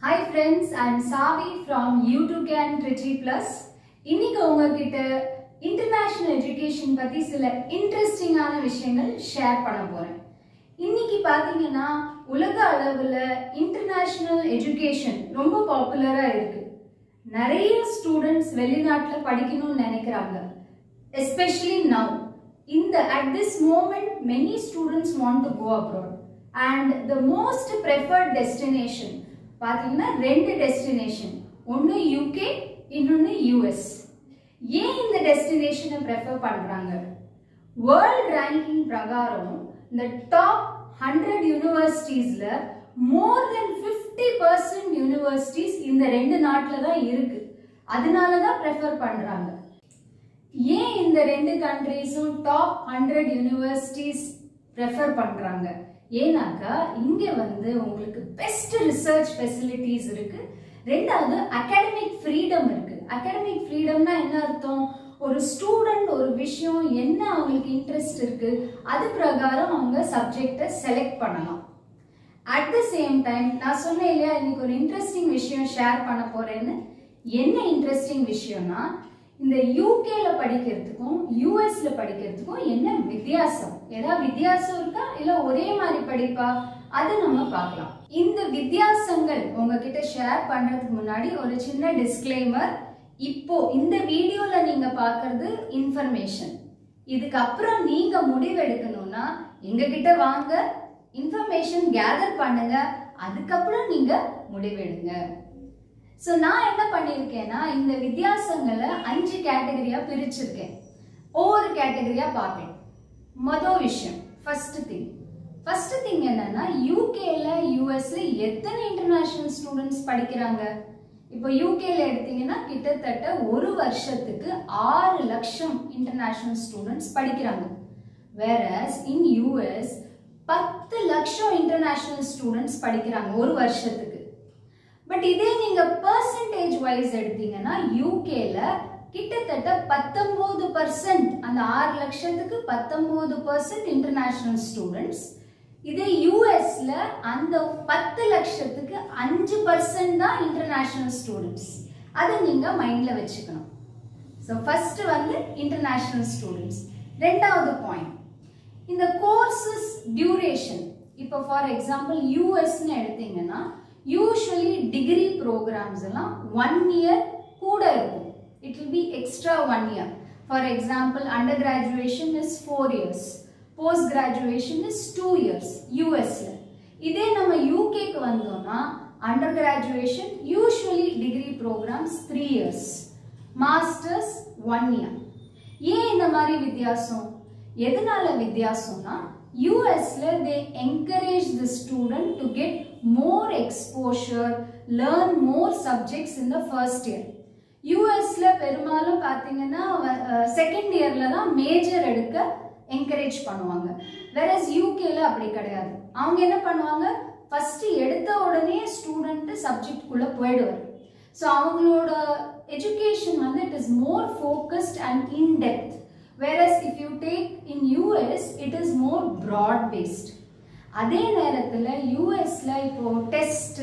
hi friends I'm Savi from YouTube can Trichy plus இன்னைக்கு உங்ககிட்ட international education பற்றி சில இன்ட்ரெஸ்டிங்கான விஷயங்கள் ஷேர் பண்ண போகிறேன் இன்னைக்கு பார்த்தீங்கன்னா உலக அளவில் இன்டர்நேஷ்னல் எஜுகேஷன் ரொம்ப பாப்புலராக இருக்கு நிறைய ஸ்டூடெண்ட்ஸ் வெளிநாட்டில் படிக்கணும்னு நினைக்கிறாங்க எஸ்பெஷலி நவ் இந்த at this moment many students want to go abroad and the most preferred destination பார்த்தீங்கன்னா ரெண்டு டெஸ்டினேஷன் ஒன்று யூகே இன்னொன்று யூஎஸ் ஏன் இந்த டெஸ்டினேஷனை ப்ரெஃபர் பண்ணுறாங்க வேர்ல்ட் ரேங்கிங் பிரகாரம் இந்த டாப் ஹண்ட்ரட் யூனிவர்சிட்டிஸில் more then fifty percent universities இந்த ரெண்டு நாட்டில் தான் இருக்கு அதனால தான் ப்ரெஃபர் பண்ணுறாங்க ஏன் இந்த ரெண்டு கண்ட்ரீஸும் டாப் ஹண்ட்ரட் யூனிவர்சிட்டிஸ் ப்ரெஃபர் பண்ணுறாங்க ஏன்னாக்கா இங்கே வந்து உங்களுக்கு பெஸ்ட் ரிசர்ச் ஃபெசிலிட்டிஸ் இருக்கு ரெண்டாவது அகாடமிக் ஃப்ரீடம் இருக்கு அகாடமிக் ஃப்ரீடம்னா என்ன அர்த்தம் ஒரு ஸ்டூடெண்ட் ஒரு விஷயம் என்ன அவங்களுக்கு இன்ட்ரெஸ்ட் இருக்கு அது பிரகாரம் அவங்க சப்ஜெக்டை செலக்ட் பண்ணலாம் அட் த சேம் டைம் நான் சொன்னேன் இல்லையா இன்னைக்கு ஒரு இன்ட்ரெஸ்டிங் விஷயம் ஷேர் பண்ண போறேன்னு என்ன இன்ட்ரெஸ்டிங் விஷயம்னா இந்த யூகேல படிக்கிறதுக்கும் யூஎஸ்ல படிக்கிறதுக்கும் என்ன வித்தியாசம் ஏதாவது வித்தியாசம் இருக்கா இல்ல ஒரே மாதிரி படிப்பா அதை நம்ம பார்க்கலாம் இந்த வித்தியாசங்கள் உங்ககிட்ட ஷேர் பண்றதுக்கு முன்னாடி ஒரு சின்ன டிஸ்க்ளைமர் இப்போ இந்த வீடியோல நீங்க பார்க்கறது இன்ஃபர்மேஷன் இதுக்கப்புறம் நீங்க முடிவெடுக்கணும்னா எங்க கிட்ட வாங்க இன்ஃபர்மேஷன் கேதர் பண்ணுங்க அதுக்கப்புறம் நீங்க முடிவெடுங்க ஸோ நான் என்ன பண்ணியிருக்கேன்னா இந்த வித்தியாசங்களை அஞ்சு கேட்டகரியா பிரிச்சிருக்கேன் ஒவ்வொரு கேட்டகரியா பார்க்கலாம் மொதல் விஷயம் ஃபர்ஸ்ட் திங் ஃபர்ஸ்ட் திங் என்னன்னா யூகேல யூஎஸ்ல எத்தனை இன்டர்நேஷனல் ஸ்டூடெண்ட்ஸ் படிக்கிறாங்க இப்போ யூகேல எடுத்தீங்கன்னா கிட்டத்தட்ட ஒரு வருஷத்துக்கு ஆறு லட்சம் இன்டர்நேஷனல் ஸ்டூடெண்ட்ஸ் படிக்கிறாங்க வேற இன் யூஎஸ் பத்து லட்சம் இன்டர்நேஷனல் ஸ்டூடெண்ட்ஸ் படிக்கிறாங்க ஒரு வருஷத்துக்கு பட் இதே நீங்க பர்சன்டேஜ் வைஸ் எடுத்தீங்கன்னா யூகேல கிட்டத்தட்ட பத்தொன்பது பர்சன்ட் அந்த ஆறு லட்சத்துக்கு பத்தொன்பது பர்சன்ட் இன்டர்நேஷனல் ஸ்டூடெண்ட்ஸ் இதே யூஎஸ்ல அந்த பத்து லட்சத்துக்கு அஞ்சு பர்சன்ட் தான் இன்டர்நேஷனல் ஸ்டூடெண்ட்ஸ் அதை நீங்க மைண்ட்ல வச்சுக்கணும் ஸோ ஃபர்ஸ்ட் வந்து இன்டர்நேஷனல் ஸ்டூடெண்ட்ஸ் ரெண்டாவது பாயிண்ட் இந்த கோர்சஸ் டியூரேஷன் இப்போ ஃபார் எக்ஸாம்பிள் யூஎஸ்ன்னு எடுத்தீங்கன்னா யூஸ்வலி டிகிரி ப்ரோக்ராம்ஸ் எல்லாம் ஒன் இயர் கூட இருக்கும் it will be extra one year for example under graduation is four years post graduation is two years யூஎஸ்ல இதே நம்ம யூகேக்கு வந்தோம்னா under graduation usually degree programmes three years masters one year ஏன் இந்த மாதிரி வித்தியாசம் எதனால வித்தியாசம்னா யூஎஸ்ல they encourage the student to get more exposure learn more subjects in the first year யூஎஸ்ல பெரும்பாலும் பார்த்தீங்கன்னா செகண்ட் இயர்ல தான் மேஜர் எடுக்க என்கரேஜ் பண்ணுவாங்க வேறஸ் யூகேல அப்படி கிடையாது அவங்க என்ன பண்ணுவாங்க ஃபர்ஸ்ட் எடுத்த உடனே ஸ்டூடெண்ட் சப்ஜெக்ட் குள்ள போயிடுவார் ஸோ அவங்களோட எஜுகேஷன் வந்து it is more focused and in depth whereas if you take in US it is more broad based அதே நேரத்தில் யூஎஸ்ல இப்போ டெஸ்ட்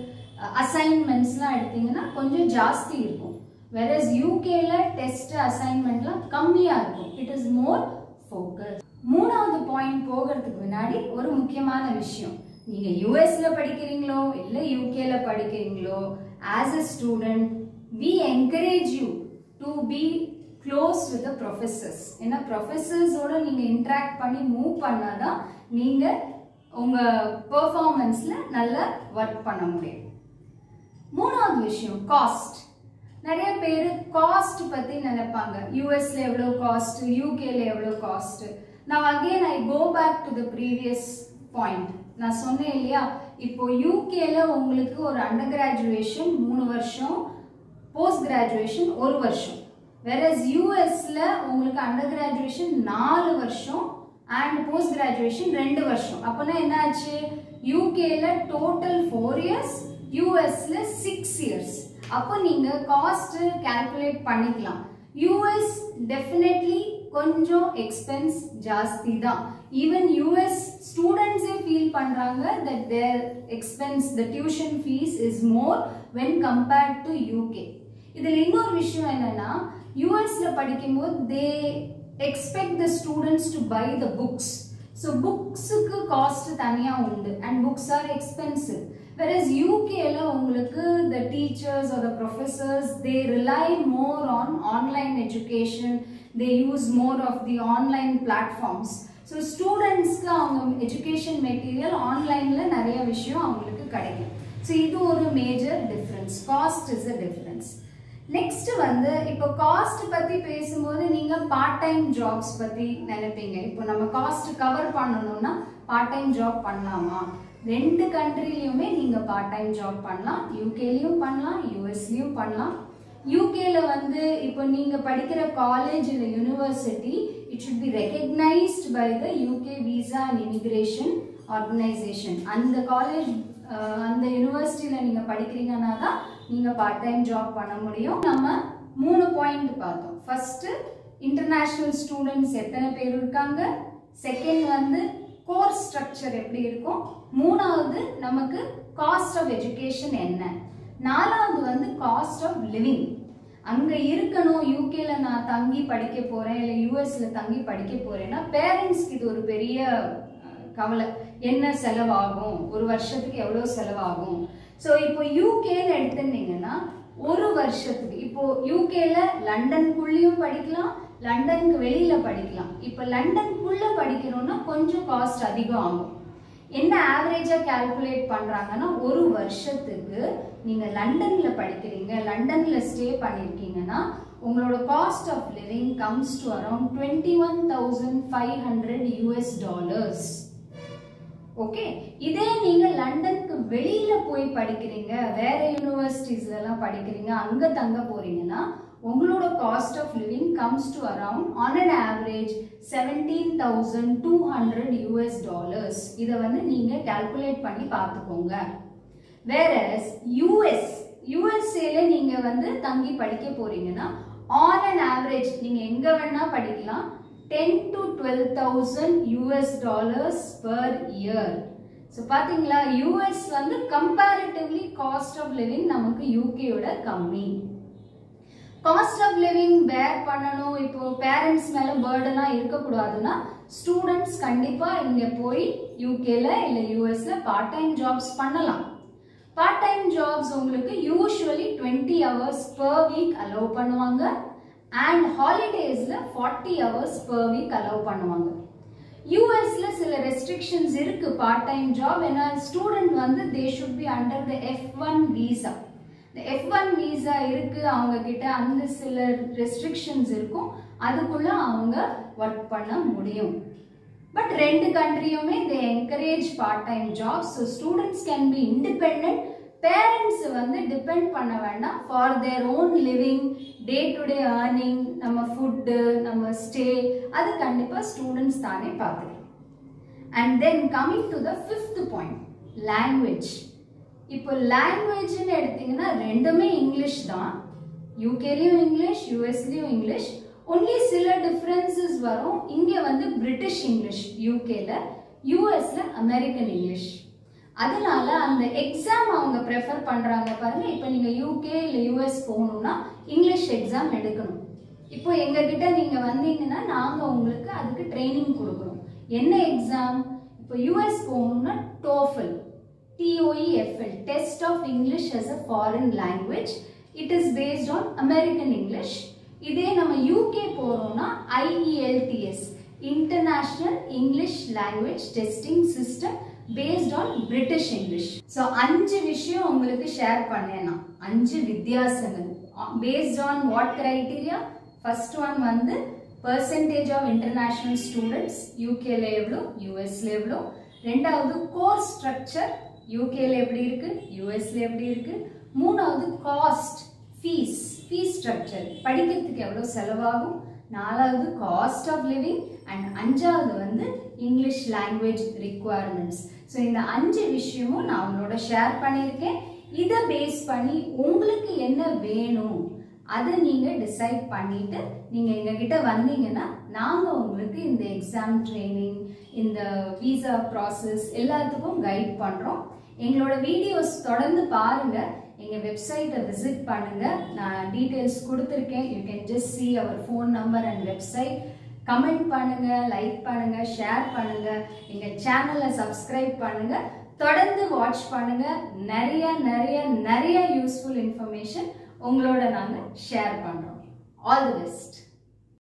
அசைன்மெண்ட்ஸ்லாம் எடுத்தீங்கன்னா கொஞ்சம் ஜாஸ்தி இருக்கும் வேறஸ் யூகேல டெஸ்ட் அசைன்மெண்ட்லாம் கம்மியாக இருக்கும் இட் இஸ் மோர் ஃபோக்கஸ் மூணாவது பாயிண்ட் போகிறதுக்கு முன்னாடி ஒரு முக்கியமான விஷயம் நீங்க யூஎஸ்ல படிக்கிறீங்களோ இல்லை யூகேல படிக்கிறீங்களோ as a student we encourage you to be close with professors ஏன்னா ப்ரொஃபஸர்ஸோட நீங்கள் இன்ட்ராக்ட் பண்ணி மூவ் பண்ணாதான் நீங்கள் உங்கள் பெர்ஃபார்மன்ஸில் நல்லா ஒர்க் பண்ண முடியும் மூணாவது விஷயம் காஸ்ட் நிறைய பேர் காஸ்ட் பற்றி நினைப்பாங்க யூஎஸ்ல எவ்வளோ காஸ்ட் யூகேல எவ்வளோ காஸ்ட் நான் again I go back to the previous point நான் சொன்னேன் இல்லையா இப்போ யூகேல உங்களுக்கு ஒரு அண்டர் கிராஜுவேஷன் மூணு வருஷம் போஸ்ட் கிராஜுவேஷன் ஒரு வருஷம் வெரஸ் யூஎஸ்ல உங்களுக்கு அண்டர் கிராஜுவேஷன் நாலு வருஷம் அண்ட் போஸ்ட் கிராஜுவேஷன் ரெண்டு வருஷம் அப்போனா என்ன ஆச்சு யூகேல டோட்டல் ஃபோர் இயர்ஸ் யூஎஸ்ல சிக்ஸ் இயர்ஸ் அப்போ நீங்க காஸ்ட் கால்குலேட் பண்ணிக்கலாம் யூஎஸ் டெஃபினெட்லி கொஞ்சம் எக்ஸ்பென்ஸ் ஜாஸ்தி தான் ஈவன் யூஎஸ் ஸ்டூடெண்ட்ஸே ஃபீல் பண்றாங்க that their expense the tuition fees is more when compared to UK இதில் இன்னொரு விஷயம் என்னன்னா யூஎஸ்ல படிக்கும்போது they expect the students to buy the books so புக்ஸுக்கு காஸ்ட் தனியாக உண்டு and books are expensive whereas யூகேல உங்களுக்கு the teachers or the professors they rely more on online education they use more of the online platforms so ஸ்டூடெண்ட்ஸ்க்கு அவங்க education material ஆன்லைனில் நிறைய விஷயம் அவங்களுக்கு கிடைக்கும் ஸோ இது ஒரு major difference cost is a difference next வந்து இப்போ காஸ்ட் பத்தி பேசும்போது நீங்க பார்ட் டைம் ஜாப்ஸ் பத்தி நினைப்பீங்க இப்போ நம்ம காஸ்ட் கவர் பண்ணணும்னா பார்ட் டைம் ஜாப் பண்ணலாமா ரெண்டு கண்ட்ரிலையுமே நீங்க பார்ட் டைம் ஜாப் பண்ணலாம் யூகேலையும் பண்ணலாம் யூஎஸ்லயும் பண்ணலாம் யூகேல வந்து இப்போ நீங்க படிக்கிற காலேஜ் இல்லை university it should be recognized by the UK visa and immigration organisation அந்த காலேஜ் அந்த யூனிவர்சிட்டியில் நீங்கள் படிக்கிறீங்கன்னா தான் நீங்கள் பார்ட் டைம் ஜாப் பண்ண முடியும் நம்ம மூணு பாயிண்ட் பார்த்தோம் ஃபர்ஸ்ட் இன்டர்நேஷ்னல் ஸ்டூடெண்ட்ஸ் எத்தனை பேர் இருக்காங்க செகண்ட் வந்து கோர்ஸ் ஸ்ட்ரக்சர் எப்படி இருக்கும் மூணாவது நமக்கு காஸ்ட் ஆஃப் எஜுகேஷன் என்ன நாலாவது வந்து காஸ்ட் ஆஃப் லிவிங் அங்க இருக்கணும் யூகேல நான் தங்கி படிக்க போறேன் இல்ல யூஎஸ்ல தங்கி படிக்க போறேன்னா பேரண்ட்ஸ்க்கு இது ஒரு பெரிய அஹ், கவலை என்ன செலவாகும் ஒரு வருஷத்துக்கு எவ்வளவு செலவாகும் ஸோ இப்போ யூகேல எடுத்துட்டீங்கன்னா ஒரு வருஷத்துக்கு இப்போ யூகேல லண்டனுக்குள்ளேயும் படிக்கலாம் லண்டனுக்கு வெளியில படிக்கலாம் இப்போ லண்டனுக்குள்ள படிக்கணும்னா கொஞ்சம் காஸ்ட் அதிகம் ஆகும் என்ன ஆவரேஜா கால்குலேட் பண்றாங்கன்னா ஒரு வருஷத்துக்கு நீங்க லண்டன்ல படிக்கிறீங்க லண்டன்ல ஸ்டே பண்ணிருக்கீங்கன்னா உங்களோட cost of living comes to around twenty one thousand five hundred US dollars okay இதே நீங்க லண்டனுக்கு வெளியில போய் படிக்கிறீங்க வேற யூனிவர்சிட்டிஸ்ல எல்லாம் படிக்கிறீங்க அங்க தங்க போறீங்கன்னா உங்களோட cost of living comes to around on an average seventeen thousand two hundred US dollars இதை வந்து நீங்க கால்குலேட் பண்ணி பார்த்துக்கோங்க வேற யூஎஸ் யூஎஸ்ஏல நீங்க வந்து தங்கி படிக்க போறீங்கன்னா ஆன் அன் ஆவரேஜ் நீங்க எங்க வேணா படிக்கலாம் ten to twelve thousand US dollars per year so பாத்தீங்களா யூஎஸ் வந்து கம்பேரிட்டிவ்லி காஸ்ட் ஆஃப் லிவிங் நமக்கு யூகேயோட கம்மி காஸ்ட் ஆஃப் லிவிங் பேர் பண்ணணும் இப்போ பேரண்ட்ஸ் மேல பேர்டனா இருக்கக்கூடாதுன்னா ஸ்டூடெண்ட்ஸ் கண்டிப்பா இங்க போய் யூகேல இல்ல யூஎஸ்ல பார்ட் டைம் ஜாப்ஸ் பண்ணலாம் பார்ட் டைம் ஜாப்ஸ் உங்களுக்கு usually twenty hours per week allow பண்ணுவாங்க அண்ட் ஹாலிடேஸ்ல forty hours per week allow பண்ணுவாங்க யூஎஸ்ல சில ரெஸ்ட்ரிக்ஷன்ஸ் இருக்கு பார்ட் டைம் ஜாப் ஏன்னா ஸ்டூடெண்ட் வந்து they should be under the F one visa இந்த எஃப் ஒன் விசா இருக்கு அவங்க கிட்ட அந்த சில ரெஸ்ட்ரிக்ஷன்ஸ் இருக்கும் அதுக்குள்ள அவங்க ஒர்க் பண்ண முடியும் பட் ரெண்டு கண்ட்ரியுமே they encourage part time job so students can be independent parents வந்து டிபெண்ட் பண்ண வேண்டாம் for their own living day to day earning நம்ம ஃபுட்டு நம்ம ஸ்டே அது கண்டிப்பாக ஸ்டூடெண்ட்ஸ் தானே பார்த்துக்கலாம் and then coming to the fifth point language இப்போ லாங்குவேஜ்னு எடுத்தீங்கன்னா ரெண்டுமே இங்கிலீஷ் தான் யூகேலையும் இங்கிலீஷ் யூஎஸ்லேயும் இங்கிலீஷ் ஒன்லி சில டிஃப்ரென்சஸ் வரும் இங்கே வந்து பிரிட்டிஷ் இங்கிலீஷ் யூகேல யூஎஸ்ல அமெரிக்கன் இங்கிலீஷ் அதனால அந்த எக்ஸாம் அவங்க ப்ரெஃபர் பண்றாங்க பாருங்க இப்போ நீங்க யூகே இல்லை யூஎஸ் போகணும்னா இங்கிலீஷ் எக்ஸாம் எடுக்கணும் இப்போ எங்க கிட்ட நீங்க வந்தீங்கன்னா நாங்க உங்களுக்கு அதுக்கு ட்ரைனிங் கொடுக்குறோம் என்ன எக்ஸாம் இப்போ யூஎஸ் போகணும்னா TOEFL T O E F L test of English as a foreign language it is based on American English இதே நம்ம யூகே போறோம்னா I E L T S international English language testing system based on British English so அஞ்சு விஷயம் உங்களுக்கு ஷேர் பண்ணேன் நான் அஞ்சு வித்தியாசங்கள் based on what criteria first one வந்து பர்சன்டேஜ் ஆஃப் இன்டர்நேஷனல் ஸ்டூடெண்ட்ஸ் யூகேல எவ்வளோ யூஎஸ்ல எவ்வளோ ரெண்டாவது கோர்ஸ் ஸ்ட்ரக்சர் யூகேல எப்படி இருக்கு யூஎஸ்ல எப்படி இருக்கு மூணாவது காஸ்ட் ஃபீஸ் ஃபீஸ் ஸ்ட்ரக்சர் படிக்கிறதுக்கு எவ்வளோ செலவாகும் நாலாவது காஸ்ட் ஆஃப் லிவிங் அண்ட் அஞ்சாவது வந்து இங்கிலீஷ் லாங்குவேஜ் ரிக்குவயர்மெண்ட்ஸ் ஸோ இந்த அஞ்சு விஷயமும் நான் உங்களோட ஷேர் பண்ணியிருக்கேன் இதை பேஸ் பண்ணி உங்களுக்கு என்ன வேணும் அதை நீங்கள் டிசைட் பண்ணிட்டு நீங்கள் எங்ககிட்ட வந்தீங்கன்னா நாங்கள் உங்களுக்கு இந்த எக்ஸாம் ட்ரைனிங் இந்த விசா ப்ராசஸ் எல்லாத்துக்கும் கைட் பண்ணுறோம் எங்களோட வீடியோஸ் தொடர்ந்து பாருங்க எங்க வெப்சைட்டை விசிட் பண்ணுங்க நான் டீட்டெயில்ஸ் கொடுத்துருக்கேன் you can just see our phone number and website comment பண்ணுங்க லைக் பண்ணுங்க ஷேர் பண்ணுங்க எங்க சேனலை சப்ஸ்கிரைப் பண்ணுங்க தொடர்ந்து வாட்ச் பண்ணுங்க நிறைய நிறைய நிறைய யூஸ்ஃபுல் இன்ஃபர்மேஷன் உங்களோட நாங்கள் ஷேர் பண்றோம் ஆல் தி பெஸ்ட்